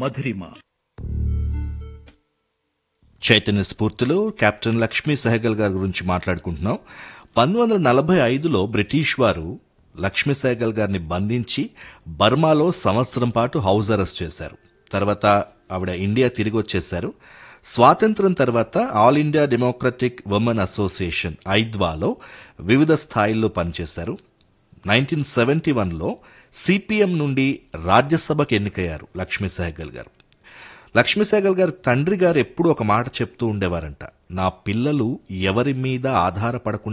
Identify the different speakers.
Speaker 1: మధురిమ
Speaker 2: చైతన్య స్ఫూర్తిలో కెప్టెన్ లక్ష్మీ సెహగల్ గారి గురించి మాట్లాడుకుంటున్నాం పంతొమ్మిది వందల నలభై ఐదులో బ్రిటిష్ వారు లక్ష్మీ సెహగల్ గారిని బంధించి బర్మాలో సంవత్సరం పాటు హౌస్ అరెస్ట్ చేశారు తర్వాత ఆవిడ ఇండియా తిరిగి వచ్చేశారు స్వాతంత్రం తర్వాత All India Democratic Women Association ఐద్వాలో వివిధ స్థాయిల్లో పనిచేశారు నైన్టీన్ సెవెంటీ వన్లో సిపిఎం నుండి రాజ్యసభకు ఎన్నికయ్యారు లక్ష్మీ సెహగల్ గారు లక్ష్మీ సెహగల్ గారి తండ్రి గారు ఎప్పుడూ ఒక మాట చెప్తూ ఉండేవారంట నా పిల్లలు ఎవరి మీద ఆధారపడకుండా